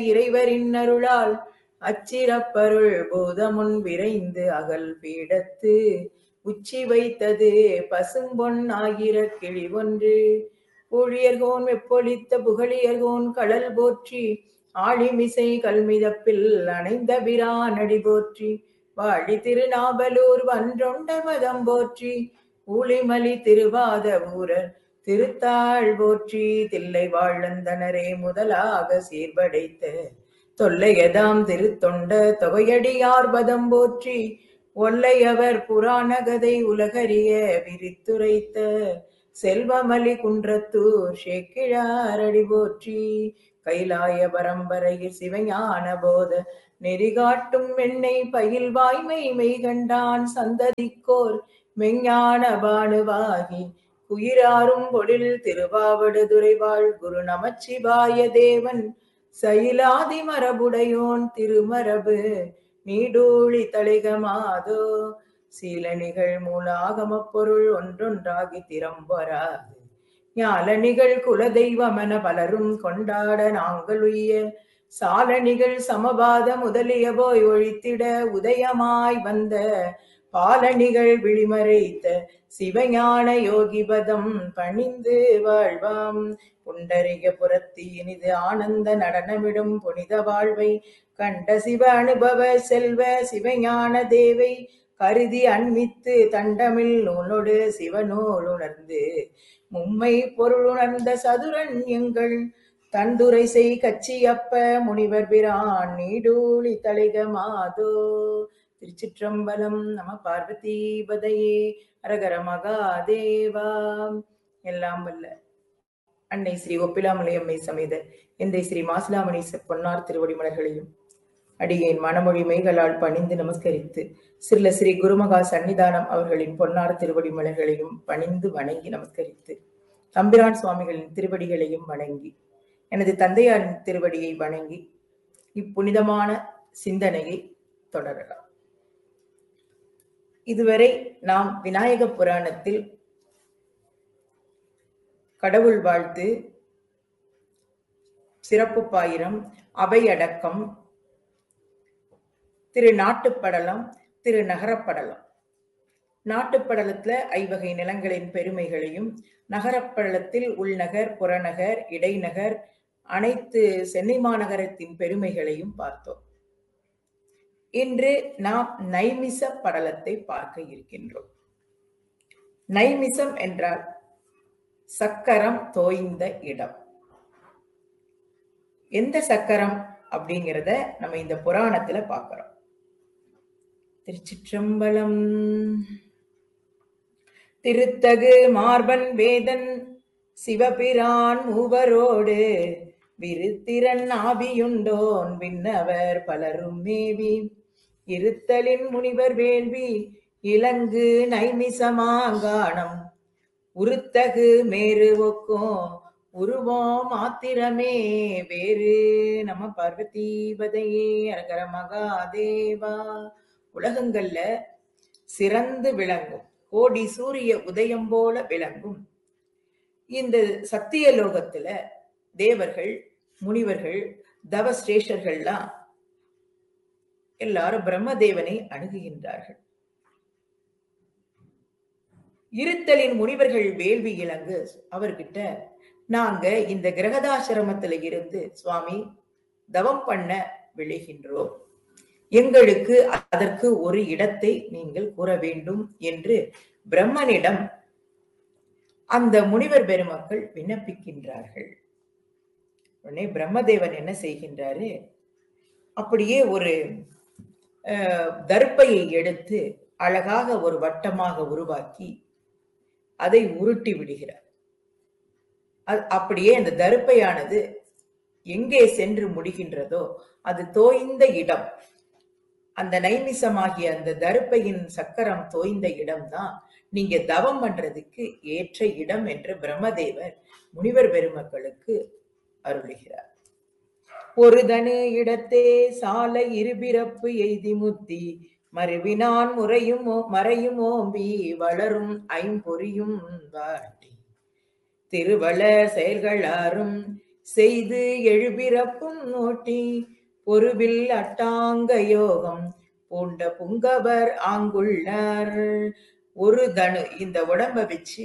இறைவரின் அருளால் அச்சிறப்பருள் பூதமுன் விரைந்து அகல் பீடத்து உச்சி வைத்தது பசும்பொன் ஆகிற கிளி ஒன்று ஊழியர்கோன் வெப்பொழித்த புகழியர்கோன் கடல் போற்றி ஆழிமிசை கல்மிதப்பில் அணைந்த பிரானடி போற்றி வாழி திருநாவலூர் வன்றொண்ட மதம் போற்றி ஊழிமலி திருவாத ஊரர் திருத்தாள் போற்றி தில்லை வாழந்தனரே முதலாக சீர்படைத்த தொல்லையதாம் திருத்தொண்ட தொகையடியார் பதம் போற்றி ஒல்லையவர் புராண கதை உலகறிய விரித்துரைத்த செல்வமலி குன்றத்தூர் சேக்கிழாரடி போற்றி கைலாய பரம்பரையில் சிவஞான போத நெறிகாட்டும் வெண்ணை பயில் வாய்மை மெய்கண்டான் சந்ததிக்கோர் மெஞ்ஞான பானுவாகி குயிராரும் பொழில் திருவாவடுதுறை வாழ் குரு நமச்சிவாய தேவன் சயிலாதி மரபுடையோன் திருமரபு நீடூழி தளிகமாதோ சீலணிகள் மூலாகமப் பொருள் ஒன்றொன்றாகி திறம்பொறாது ஞாலணிகள் குலதெய்வமென பலரும் கொண்டாட நாங்கள் உய்ய சாலணிகள் சமபாத முதலிய போய் ஒழித்திட உதயமாய் வந்த பாலணிகள் விழிமறைத்த சிவஞான யோகிபதம் பணிந்து வாழ்வாம் புண்டரிக புறத்தி இனிது ஆனந்த நடனமிடும் புனித வாழ்வை கண்ட சிவ அனுபவ செல்வ சிவஞான தேவை கருதி அண்மித்து தண்டமில் நூலோடு சிவநூல் உணர்ந்து மும்மை பொருள் உணர்ந்த சதுரன் எங்கள் தந்துரை செய் கச்சியப்ப முனிவர் பிரான் நீடூழி தளிக மாதோ திருச்சிற்றம்பலம் நம பார்வதி பதையே அரகர மகாதேவா எல்லாம் வல்ல அன்னை ஸ்ரீ ஒப்பிலாமலையம்மை சமேத எந்தை ஸ்ரீ மாசிலாமணி பொன்னார் திருவடி மலர்களையும் அடியேன் மனமொழி மெய்களால் பணிந்து நமஸ்கரித்து சிறில ஸ்ரீ குருமகா சன்னிதானம் அவர்களின் பொன்னார் திருவடி மலர்களையும் பணிந்து வணங்கி நமஸ்கரித்து தம்பிரான் சுவாமிகளின் திருவடிகளையும் வணங்கி எனது தந்தையாரின் திருவடியை வணங்கி இப்புனிதமான சிந்தனையை தொடரலாம் இதுவரை நாம் விநாயக புராணத்தில் கடவுள் வாழ்த்து சிறப்பு பாயிரம் அவையடக்கம் திரு நாட்டுப்படலம் திரு நகரப்படலம் நாட்டுப்படலத்துல ஐவகை நிலங்களின் பெருமைகளையும் நகரப்படலத்தில் உள்நகர் புறநகர் இடைநகர் அனைத்து சென்னை மாநகரத்தின் பெருமைகளையும் பார்த்தோம் இன்று நாம் நைமிச படலத்தை பார்க்க இருக்கின்றோம் நைமிசம் என்றால் சக்கரம் தோய்ந்த இடம் எந்த சக்கரம் அப்படிங்கிறத நம்ம இந்த புராணத்துல பார்க்கிறோம் திருச்சிற்றம்பலம் திருத்தகு மார்பன் வேதன் சிவபிரான் மூவரோடு விருத்திரன் ஆபியுண்டோன் விண்ணவர் பலரும் மேவி இருத்தலின் முனிவர் வேள்வி இலங்கு நைமிசமாங்கானம் உருத்தகு மேரு ஒக்கும் உருவம் மாத்திரமே வேறு நம பார்வதீபதையே அரகர மகாதேவா உலகங்கள்ல சிறந்து விளங்கும் கோடி சூரிய உதயம் போல விளங்கும் இந்த சத்திய லோகத்துல தேவர்கள் முனிவர்கள் தவஸ்ரேஷர்கள்லாம் எல்லாரும் பிரம்மதேவனை அணுகுகின்றார்கள் இருத்தலின் முனிவர்கள் வேள்வி இலங்கு அவர்கிட்ட நாங்க இந்த கிரகதாசிரமத்துல இருந்து சுவாமி தவம் பண்ண விளைகின்றோம் எங்களுக்கு அதற்கு ஒரு இடத்தை நீங்கள் கூற வேண்டும் என்று பிரம்மனிடம் அந்த முனிவர் பெருமக்கள் விண்ணப்பிக்கின்றார்கள் உடனே பிரம்மதேவன் என்ன செய்கின்றாரு அப்படியே ஒரு தர்ப்பையை எடுத்து அழகாக ஒரு வட்டமாக உருவாக்கி அதை உருட்டி விடுகிறார் அப்படியே அந்த தருப்பையானது எங்கே சென்று முடிகின்றதோ அது தோய்ந்த இடம் அந்த நைமிசமாகிய அந்த தருப்பையின் சக்கரம் தோய்ந்த இடம்தான் நீங்க தவம் பண்றதுக்கு ஏற்ற இடம் என்று பிரம்மதேவர் முனிவர் பெருமக்களுக்கு அருளுகிறார் ஒரு தனு இடத்தே சாலை இருபிறப்பு எய்தி முத்தி மறுவினான் முறையும் மறையும் ஓம்பி வளரும் ஐம்பொறியும் வாட்டி திருவள செயல்களாரும் செய்து எழுபிறப்பும் நோட்டி பொருவில் அட்டாங்க யோகம் பூண்ட புங்கவர் ஆங்குள்ளார் ஒரு தனு இந்த உடம்ப வச்சு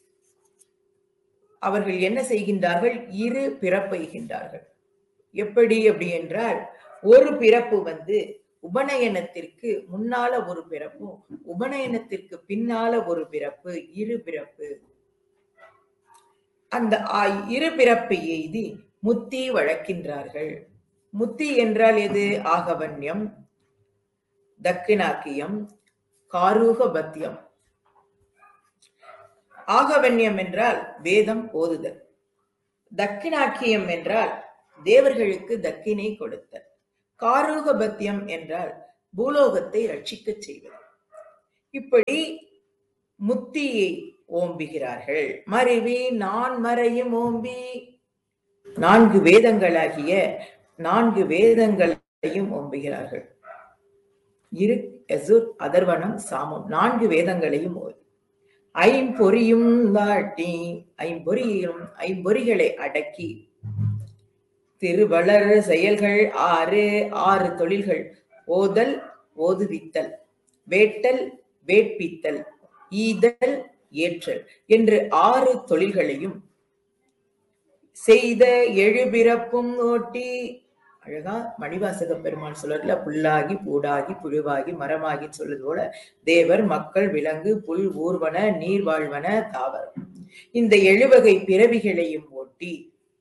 அவர்கள் என்ன செய்கின்றார்கள் இரு பிறப்பெய்கின்றார்கள் எப்படி அப்படி என்றால் ஒரு பிறப்பு வந்து உபநயனத்திற்கு முன்னால ஒரு பிறப்பும் உபநயனத்திற்கு பின்னால ஒரு பிறப்பு இரு பிறப்பு அந்த ஆ- இரு பிறப்பை எய்தி முத்தி வழக்கின்றார்கள் முத்தி என்றால் எது ஆகவன்யம் தக்கினாக்கியம் காரூகபத்தியம் ஆகவன்யம் என்றால் வேதம் ஓதுதல் தக்கினாக்கியம் என்றால் தேவர்களுக்கு தக்கினை கொடுத்தல் காரூகபத்தியம் என்றால் பூலோகத்தை ரட்சிக்கச் செய்வது இப்படி முத்தியை ஓம்புகிறார்கள் மருவி நான் மறையும் ஓம்பி நான்கு வேதங்களாகிய நான்கு வேதங்களையும் ஓம்புகிறார்கள் இரு எசுர் அதர்வனம் சாமம் நான்கு வேதங்களையும் ஓதி ஐம்பொறியும் தாட்டி ஐம்பொறியும் ஐம்பொறிகளை அடக்கி திருவளர் செயல்கள் ஆறு ஆறு தொழில்கள் ஓதல் ஓதுவித்தல் வேட்டல் வேட்பித்தல் ஈதல் ஏற்றல் என்று ஆறு தொழில்களையும் செய்த எழுபிறப்பும் ஓட்டி அழகா மணிவாசக பெருமான் சொல்லல புல்லாகி பூடாகி புழுவாகி மரமாகி சொல்லுது போல தேவர் மக்கள் விலங்கு புல் ஊர்வன நீர் வாழ்வன தாவரம் இந்த எழுவகை பிறவிகளையும் ஓட்டி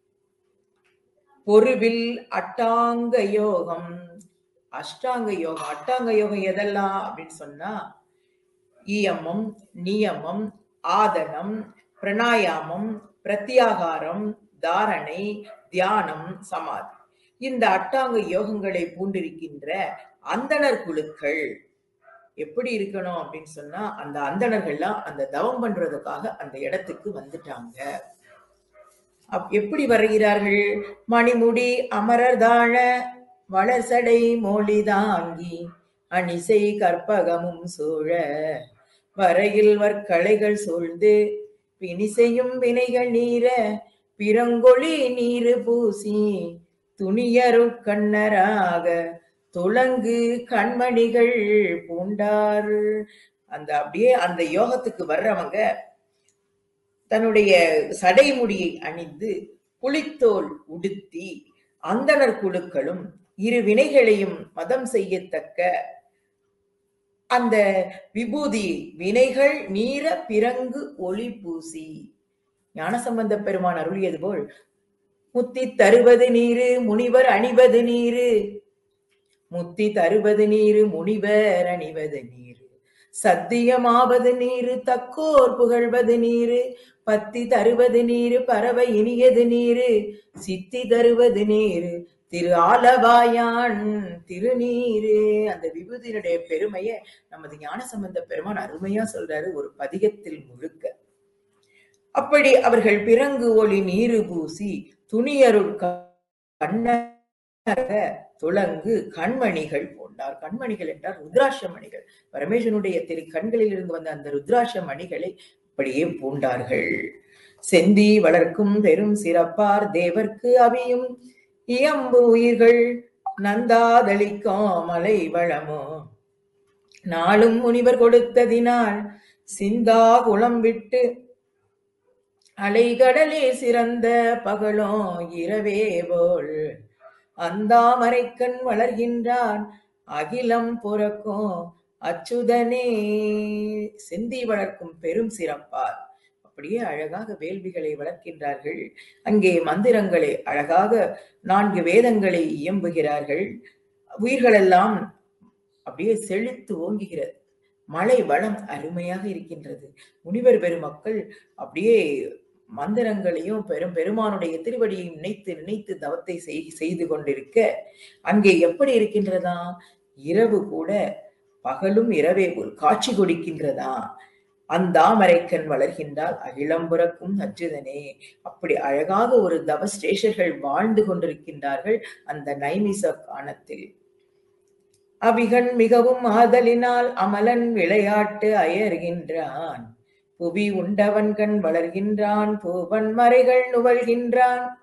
பொருவில் அட்டாங்க யோகம் அஷ்டாங்க யோகம் அட்டாங்க யோகம் எதெல்லாம் அப்படின்னு சொன்னா இயமம் நியமம் ஆதனம் பிரணாயாமம் பிரத்யாகாரம் தாரணை தியானம் சமாதி இந்த அட்டாங்க யோகங்களை பூண்டிருக்கின்ற அந்தணர் குழுக்கள் எப்படி இருக்கணும் அப்படின்னு சொன்னா அந்த அந்தணர்கள்லாம் அந்த தவம் பண்றதுக்காக அந்த இடத்துக்கு வந்துட்டாங்க அப் எப்படி வருகிறார்கள் மணிமுடி அமரர் தாழ வளர்சடை மொழிதாங்கி அணிசை கற்பகமும் சூழ வரையில் வற்களைகள் சூழ்ந்து பிணிசையும் வினைகள் நீர பிறங்கொழி நீரு பூசி துணியருட் கண்ணராக துளங்கு கண்மணிகள் பூண்டார் அந்த அப்படியே அந்த யோகத்துக்கு வர்றவங்க தன்னுடைய சடைமுடியை அணிந்து புலித்தோல் உடுத்தி அந்தணர் குழுக்களும் இரு வினைகளையும் மதம் செய்யத்தக்க அந்த விபூதி வினைகள் நீர பிறங்கு ஒளி பூசி ஞானசம்பந்த பெருமான் அருளியது போல் முத்தி தருவது நீரு முனிவர் அணிவது நீரு முத்தி தருவது நீரு முனிவர் அணிவது நீரு சத்தியமாவது நீரு தக்கோர் புகழ்வது நீரு பத்தி தருவது நீரு பறவை இனியது நீரு சித்தி தருவது நீரு திரு ஆலவாயான் திருநீரு அந்த விபூதியினுடைய பெருமையை நமது ஞானசம்பந்த பெருமான் அருமையா சொல்றாரு ஒரு பதிகத்தில் முழுக்க அப்படி அவர்கள் பிறங்கு ஒளி நீரு பூசி துணியருள் கண்ண துளங்கு கண்மணிகள் போன்றார் கண்மணிகள் என்றால் ருத்ராட்ச மணிகள் பரமேஸ்வரனுடைய திரு கண்களில் இருந்து வந்த அந்த ருத்ராட்ச மணிகளை அப்படியே பூண்டார்கள் செந்தி வளர்க்கும் பெரும் சிறப்பார் தேவர்க்கு அவியும் இயம்பு உயிர்கள் நந்தாதளிக்கும் மலை வளமோ நாளும் முனிவர் கொடுத்ததினால் சிந்தா குளம் விட்டு அலைகடலே சிறந்த பகலோ இரவே போல் அந்தாமரைக்கண் வளர்கின்றான் அகிலம் புறக்கும் அச்சுதனே செந்தி வளர்க்கும் பெரும் சிறப்பார் அப்படியே அழகாக வேள்விகளை வளர்க்கின்றார்கள் அங்கே மந்திரங்களை அழகாக நான்கு வேதங்களை இயம்புகிறார்கள் உயிர்களெல்லாம் அப்படியே செழித்து ஓங்குகிறது மழை வளம் அருமையாக இருக்கின்றது முனிவர் பெருமக்கள் அப்படியே மந்திரங்களையும் பெரும் பெருமானுடைய திருவடியையும் நினைத்து நினைத்து தவத்தை செய்- செய்து கொண்டிருக்க அங்கே எப்படி இருக்கின்றதா இரவு கூட பகலும் இரவே போல் காட்சி கொடுக்கின்றதா அந்தாமரைக்கண் வளர்கின்றால் அகிலம்புறக்கும் நச்சுதனே அப்படி அழகாக ஒரு தவஸ்ரேஷர்கள் வாழ்ந்து கொண்டிருக்கின்றார்கள் அந்த நைமிச காணத்தில் அவிகன் மிகவும் ஆதலினால் அமலன் விளையாட்டு அயர்கின்றான் புவி உண்டவன் கண் வளர்கின்றான் பூவன் மறைகள் நுவல்கின்றான்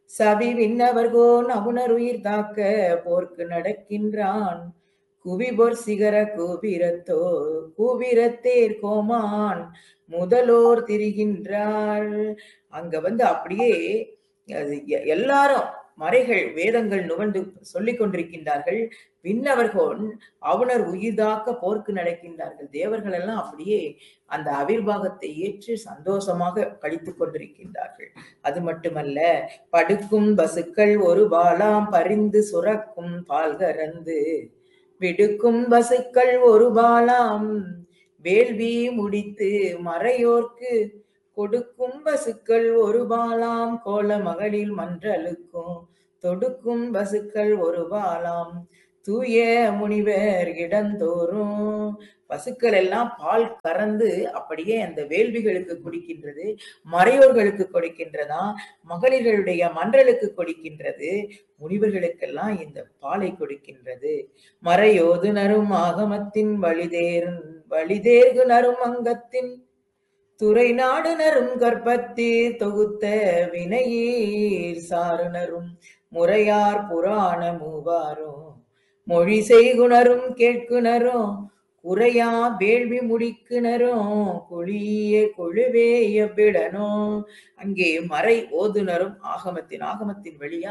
சவி விண்ணவர்கோன் அவுணருயிர் தாக்க போர்க்கு நடக்கின்றான் குவிபொர் சிகர கூபிரத்தோ கூபிரத்தேர் கோமான் முதலோர் திரிகின்றார் அங்க வந்து அப்படியே அது எ- எல்லாரும் மறைகள் வேதங்கள் நுகர்ந்து சொல்லிக் கொண்டிருக்கின்றார்கள் விண்ணவர்கோன் அவுணர் உயிர்தாக்க போர்க்கு நடக்கின்றார்கள் தேவர்கள் எல்லாம் அப்படியே அந்த அவிர்வாகத்தை ஏற்று சந்தோஷமாக கழித்துக் கொண்டிருக்கின்றார்கள் அது மட்டுமல்ல படுக்கும் பசுக்கள் ஒரு பாலாம் பரிந்து சுரக்கும் பால் கறந்து விடுக்கும் பசுக்கள் ஒரு பாலாம் வேள்வி முடித்து மறையோர்க்கு கொடுக்கும் பசுக்கள் ஒரு பாலாம் கோல மகளில் மன்றலுக்கும் தொடுக்கும் பசுக்கள் ஒரு பாலாம் தூய முனிவர் இடந்தோறும் பசுக்கள் எல்லாம் பால் கறந்து அப்படியே அந்த வேள்விகளுக்கு குடிக்கின்றது மறையோர்களுக்கு கொடுக்கின்றதா மகளிர்களுடைய மன்றலுக்கு கொடுக்கின்றது முனிவர்களுக்கெல்லாம் இந்த பாலை கொடுக்கின்றது மறையோது நரும் ஆகமத்தின் வழிதேர் வழிதேர்கு நரும் அங்கத்தின் துறை நாடுனரும் கற்பத்தீர் தொகுத்த வினையீர் சாருணரும் முறையார் புராண மூவாரும் மொழி செய்குணரும் கேட்குனரும் குறையா வேள்வி முடிக்குனரும் குழிய கொழுவே எவ்விடனோ அங்கே மறை ஓதுனரும் ஆகமத்தின் ஆகமத்தின் வழியா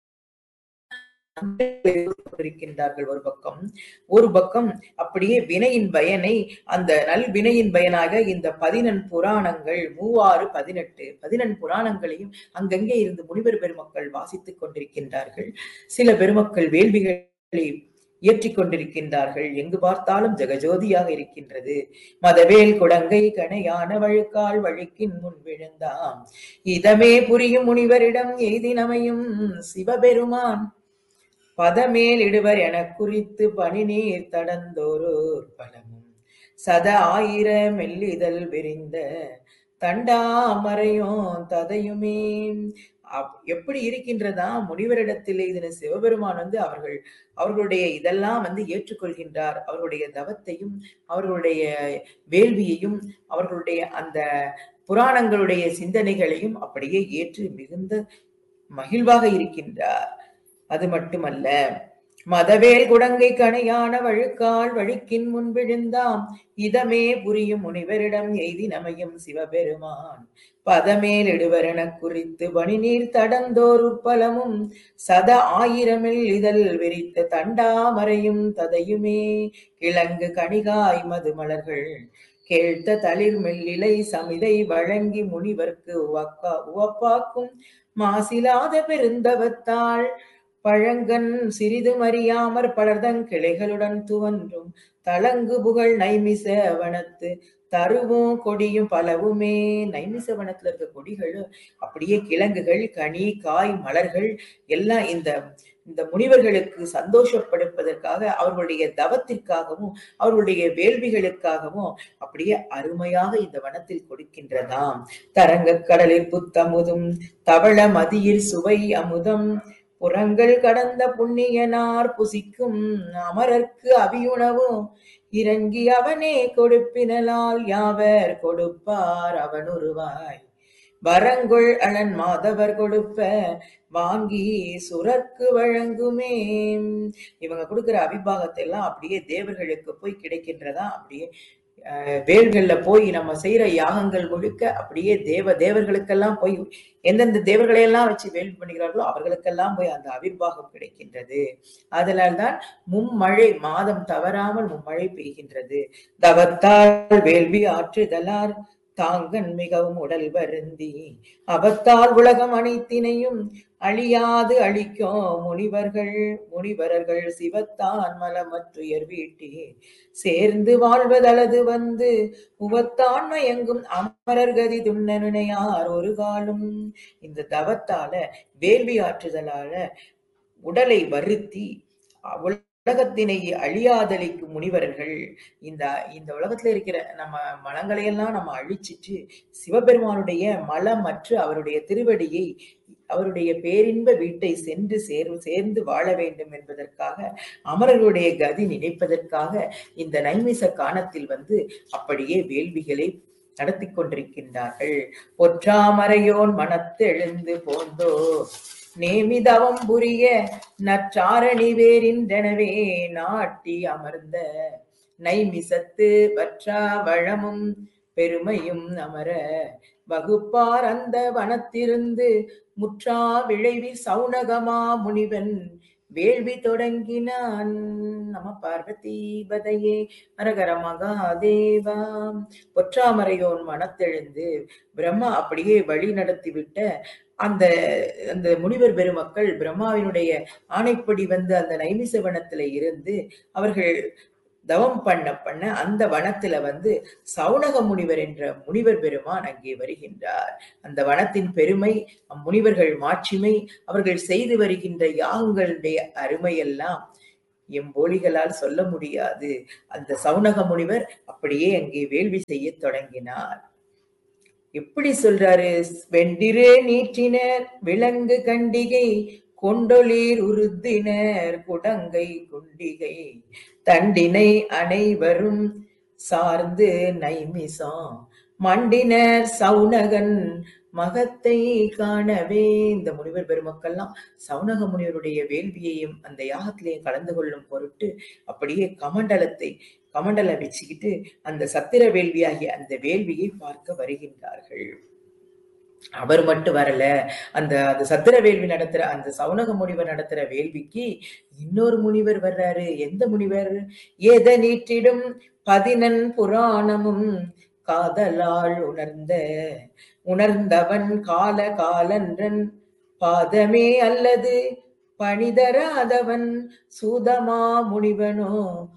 இருக்கின்றார்கள் ஒரு பக்கம் ஒரு பக்கம் அப்படியே வினையின் பயனை அந்த நல் வினையின் பயனாக இந்த பதினெண் புராணங்கள் மூவாறு பதினெட்டு பதினெண் புராணங்களையும் அங்கங்கே இருந்து முனிவர் பெருமக்கள் வாசித்துக் கொண்டிருக்கின்றார்கள் சில பெருமக்கள் வேள்விகளை இயற்றிக் கொண்டிருக்கின்றார்கள் எங்கு பார்த்தாலும் ஜெகஜோதியாக இருக்கின்றது மதவேல் குடங்கை கணையான வழுக்கால் வழுக்கின் முன் விழுந்தாம் இதமே புரியும் முனிவரிடம் எய்தினமையும் சிவபெருமான் பதமேல் இடுவர் எனக் குறித்து பனிநீர் தடந்தோரோர் பலமும் சத ஆயிர மெல்லிதழ் விரிந்த தண்டாமரையும் ததையுமே அப்- எப்படி இருக்கின்றதா முனிவரிடத்தில் இதனை சிவபெருமான் வந்து அவர்கள் அவர்களுடைய இதெல்லாம் வந்து ஏற்றுக்கொள்கின்றார் அவர்களுடைய தவத்தையும் அவர்களுடைய வேள்வியையும் அவர்களுடைய அந்த புராணங்களுடைய சிந்தனைகளையும் அப்படியே ஏற்று மிகுந்த மகிழ்வாக இருக்கின்றார் அது மட்டுமல்ல மதவேல் குடங்கை கணையான வழுக்கால் வழுக்கின் முன் விழுந்தாம் இதமே புரியும் முனிவரிடம் எய்தி நமையும் சிவபெருமான் பதமேல் இடுவரெனக் குறித்து பனிநீர் தடந்தோர் உட்பலமும் சத ஆயிரமில் இதழ் விரித்த தண்டாமரையும் ததையுமே கிழங்கு கணிகாய் மதுமலர்கள் கேழ்த்த தளிர் மெல்லிலை சமிதை வழங்கி முனிவர்க்கு உவக்கா உவப்பாக்கும் மாசிலாத பெருந்தவத்தாள் பழங்கன் சிறிது மறியாமற் பலர்தங் கிளைகளுடன் துவன்றும் தளங்கு புகழ் நைமிச வனத்து தருவும் கொடியும் பலவுமே நைமிச வனத்துல இருக்க கொடிகள் அப்படியே கிழங்குகள் கனி காய் மலர்கள் எல்லாம் இந்த இந்த முனிவர்களுக்கு சந்தோஷப்படுப்பதற்காக அவர்களுடைய தவத்திற்காகவும் அவர்களுடைய வேள்விகளுக்காகவும் அப்படியே அருமையாக இந்த வனத்தில் கொடுக்கின்றதாம் தரங்கக் கடலில் புத்தமுதும் தவள மதியில் சுவை அமுதம் புறங்கள் கடந்த புண்ணியனார் புசிக்கும் அமரர்க்கு அபியுணவும் இறங்கி அவனே கொடுப்பினலால் யாவர் கொடுப்பார் அவனுருவாய் வரங்கொள் அழன் மாதவர் கொடுப்ப வாங்கி சுரக்கு வழங்குமே இவங்க கொடுக்கிற அபிபாகத்தை எல்லாம் அப்படியே தேவர்களுக்கு போய் கிடைக்கின்றதா அப்படியே அஹ், வேல்கள்ல போய் நம்ம செய்யற யாகங்கள் முழுக்க அப்படியே தேவ தேவர்களுக்கெல்லாம் போய் எந்தெந்த தேவர்களை எல்லாம் வச்சு வேள்வி பண்ணுகிறார்களோ அவர்களுக்கெல்லாம் போய் அந்த அவிர்வாகம் கிடைக்கின்றது அதனால்தான் மும்மழை மாதம் தவறாமல் மும்மழை பெய்கின்றது தவத்தால் வேள்வி ஆற்றுதலார் தாங்கன் மிகவும் உடல் வருந்தி அவத்தால் உலகம் அனைத்தினையும் அழியாது அழிக்கும் முனிவர்கள் முனிவரர்கள் சிவத்தான் மலமற்றுயர் வீட்டி சேர்ந்து வாழ்வதளது வந்து உவத்தான் மயங்கும் அமரர் கதி துண்ணனுனையார் ஒரு காலும் இந்த தவத்தால வேள்வி ஆற்றுதலால உடலை வருத்தி உலகத்தினை அழியாதளிக்கும் முனிவர்கள் இந்த இந்த உலகத்துல இருக்கிற நம்ம மலங்களை எல்லாம் நம்ம அழிச்சிட்டு சிவபெருமானுடைய மலமற்று அவருடைய திருவடியை அவருடைய பேரின்ப வீட்டை சென்று சேர் சேர்ந்து வாழ வேண்டும் என்பதற்காக அமரர்களுடைய கதி நினைப்பதற்காக இந்த நைமிச காணத்தில் வந்து அப்படியே வேள்விகளை நடத்தி கொண்டிருக்கின்றார்கள் பொற்றாமரையோன் மனத்து எழுந்து போந்தோ நேமிதவம் புரிய நற்றாரணி வேறின்றனவே நாட்டி அமர்ந்த நைமிசத்து வற்றா வளமும் பெருமையும் அமர வகுப்பார் அந்த வனத்திருந்து முற்றா விளைவி சௌனகமா முனிவன் வேள்வி தொடங்கினான் நம பார்வதி பதையே அரகர மகாதேவா பொற்றாமரையோன் மனத்தெழுந்து பிரம்மா அப்படியே வழி நடத்தி விட்ட அந்த அந்த முனிவர் பெருமக்கள் பிரம்மாவினுடைய ஆணைப்படி வந்து அந்த நைமிச வனத்துல இருந்து அவர்கள் தவம் பண்ண பண்ண அந்த வனத்துல வந்து சவுனக முனிவர் என்ற முனிவர் பெருமான் அங்கே வருகின்றார் அந்த வனத்தின் பெருமை அம்முனிவர்கள் மாட்சிமை அவர்கள் செய்து வருகின்ற யாகங்களுடைய அருமையெல்லாம் எம்போலிகளால் சொல்ல முடியாது அந்த சவுனக முனிவர் அப்படியே அங்கே வேள்வி செய்ய தொடங்கினார் எப்படி சொல்றாரு வெண்டிரு நீற்றினர் விலங்கு கண்டிகை கொண்டொளீர் உருத்தினர் குடங்கை குண்டிகை தண்டினை அனைவரும் சார்ந்து நைமிசம் மண்டினர் சவுனகன் மகத்தை காணவே இந்த முனிவர் பெருமக்கள்லாம் சவுனக முனிவருடைய வேள்வியையும் அந்த யாகத்திலேயும் கலந்து கொள்ளும் பொருட்டு அப்படியே கமண்டலத்தை கமண்டலம் வச்சுக்கிட்டு அந்த சத்திர வேள்வியாகிய அந்த வேள்வியை பார்க்க வருகின்றார்கள் அவர் மட்டும் வரல அந்த அந்த சத்திர வேள்வி நடத்துற அந்த சவுனக முனிவர் நடத்துற வேள்விக்கு இன்னொரு முனிவர் வர்றாரு எந்த முனிவர் ஏத நீட்டிடும் பதினன் புராணமும் காதலால் உணர்ந்த உணர்ந்தவன் கால காலன்றன் பாதமே அல்லது பணிதராதவன் சூதமா முனிவனோ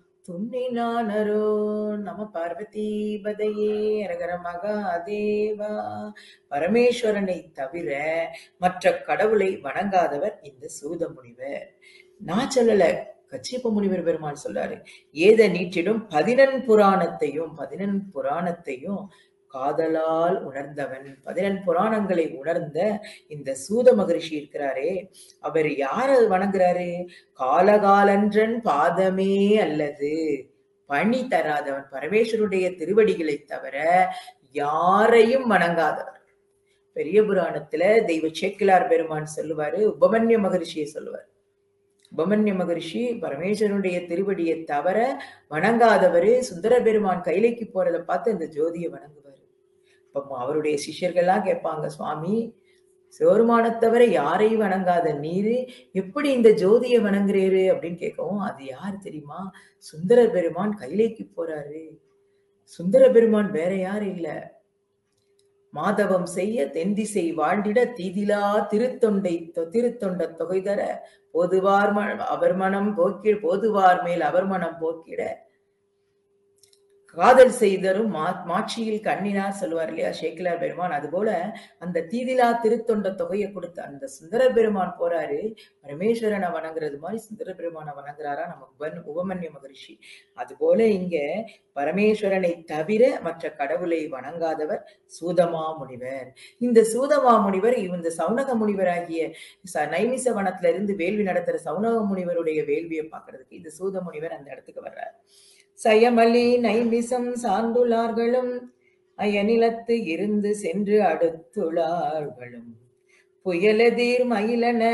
துண்ணினானரோ நம பார்வதி பதையே அரகர மகாதேவா பரமேஸ்வரனை தவிர மற்ற கடவுளை வணங்காதவர் இந்த சூத முனிவர் நான் சொல்லல கச்சியப்ப முனிவர் பெருமான் சொல்றாரு ஏத நீற்றிடும் பதினெண் புராணத்தையும் பதினெண் புராணத்தையும் காதலால் உணர்ந்தவன் பதினெண் புராணங்களை உணர்ந்த இந்த சூத மகரிஷி இருக்கிறாரே அவர் யார வணங்குறாரு காலகாலன்றன் பாதமே அல்லது பணி தராதவன் பரமேஸ்வருடைய திருவடிகளை தவிர யாரையும் வணங்காதவர் பெரிய புராணத்துல தெய்வ சேக்கிலார் பெருமான் சொல்லுவாரு உபமன்ய மகரிஷியை சொல்லுவார் உபமன்ய மகரிஷி பரமேஸ்வரனுடைய திருவடியை தவிர வணங்காதவரு சுந்தர பெருமான் கைலைக்கு போறதை பார்த்து இந்த ஜோதியை வணங்குவாரு அப்ப அவருடைய சிஷ்யர்கள்லாம் கேட்பாங்க சுவாமி சிவருமானத்தவரை யாரையும் வணங்காத நீரு எப்படி இந்த ஜோதியை வணங்குறீரு அப்படின்னு கேட்கவும் அது யார் தெரியுமா சுந்தர பெருமான் கைலைக்கு போறாரு சுந்தர பெருமான் வேற யார் இல்ல மாதவம் செய்ய தென்திசை வாழ்ந்திட தீதிலா திருத்தொண்டை திருத்தொண்ட தொகைதர போதுவார் அவர் மனம் போக்கி போதுவார் மேல் அவர் மனம் போக்கிட காதல் செய்தரும் மா மாட்சியில் கண்ணினார் சொல்லுவார் இல்லையா சேக்கிலார் பெருமான் அதுபோல அந்த தீதிலா திருத்தொண்ட தொகையை கொடுத்த அந்த சுந்தர பெருமான் போறாரு பரமேஸ்வரனை வணங்குறது மாதிரி சுந்தர பெருமானை வணங்குறாரா நம்ம உபன் உபமன்ய மகரிஷி அதுபோல இங்க பரமேஸ்வரனை தவிர மற்ற கடவுளை வணங்காதவர் சூதமா முனிவர் இந்த சூதமா முனிவர் இந்த சவுனக முனிவராகிய நைமிச வனத்துல இருந்து வேள்வி நடத்துற சவுனக முனிவருடைய வேள்வியை பார்க்கறதுக்கு இந்த சூத முனிவர் அந்த இடத்துக்கு வர்றார் சயமலி நைமிசம் சார்ந்துள்ளார்களும் அயநிலத்து இருந்து சென்று அடுத்துள்ளார்களும் புயலெதிர் மயிலன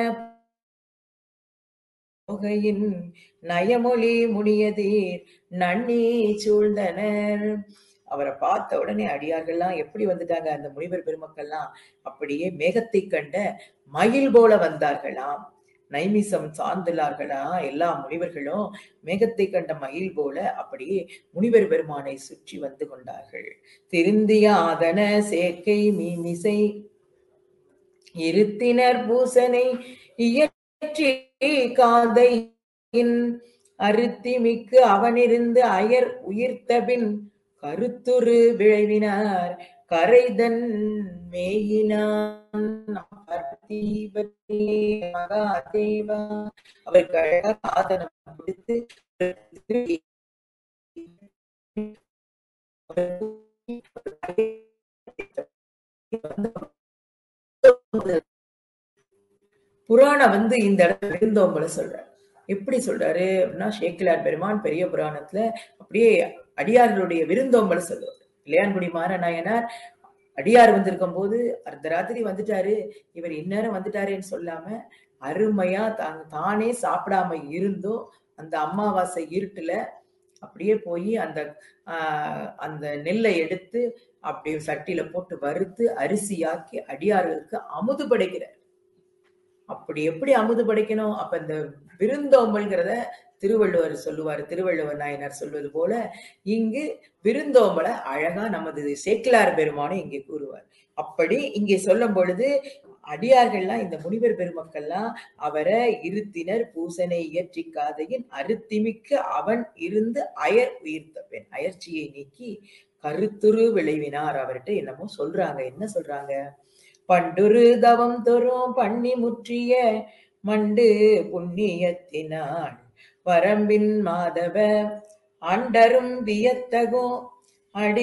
புகையின் நயமொழி முடியதீர் நன்னி சூழ்ந்தனர் அவரை பார்த்த உடனே அடியார்கள்லாம் எப்படி வந்துட்டாங்க அந்த முனிவர் பெருமக்கள்லாம் அப்படியே மேகத்தை கண்ட மயில் போல வந்தார்களாம் நைமிசம் சார்ந்துள்ளார்களா எல்லா முனிவர்களும் மேகத்தை கண்ட மயில் போல அப்படியே முனிவர் பெருமானை சுற்றி வந்து கொண்டார்கள் திருந்திய ஆதன சேர்க்கை மீமிசை இருத்தினர் பூசனை இயற்றி காதையின் அறுத்தி மிக்கு அவனிருந்து அயர் உயிர்த்தபின் கருத்துரு விளைவினார் கரைதன் மேயினான் மகாதேவா அவருக்கு அழகா சாதனம் கொடுத்து புராணம் வந்து இந்த இடத்துல விருந்தோம்பல சொல்ற எப்படி சொல்றாரு அப்படின்னா ஷேக்கிலார் பெருமான் பெரிய புராணத்துல அப்படியே அடியார்களுடைய விருந்தோம்பல சொல்லுவார் இளையான்குடி மாறநாயனார் அடியார் வந்திருக்கும் போது அர்த்தராத்திரி வந்துட்டாரு இவர் இந்நேரம் வந்துட்டாரேன்னு சொல்லாம அருமையா தாங்க தானே சாப்பிடாம இருந்தும் அந்த அமாவாசை இருட்டுல அப்படியே போய் அந்த ஆஹ், அந்த நெல்லை எடுத்து அப்படியே சட்டியில போட்டு வறுத்து அரிசியாக்கி அடியார்களுக்கு அமுது படைக்கிறார் அப்படி எப்படி அமுது படைக்கணும் அப்ப இந்த விருந்தோம்பல்ங்கிறத திருவள்ளுவர் சொல்லுவார் திருவள்ளுவர் நாயனார் சொல்வது போல இங்கு விருந்தோம்பலை அழகா நமது சேக்கிலார் பெருமானும் இங்கே கூறுவார் அப்படி இங்கே சொல்லும் பொழுது அடியார்கள்லாம் இந்த முனிவர் பெருமக்கள்லாம் அவரை இருத்தினர் பூசனை இயற்றி காதையின் அருத்திமிக்க அவன் இருந்து அயர் உயிர்த்த பெண் அயர்ச்சியை நீக்கி கருத்துரு விளைவினார் அவர்கிட்ட என்னமோ சொல்றாங்க என்ன சொல்றாங்க பண்டுரு தவம் தொறும் பண்ணி முற்றிய மண்டு புண்ணியத்தினாள் வரம்பின் மாதவ ஆண்டரும் வியத்தகும் அடி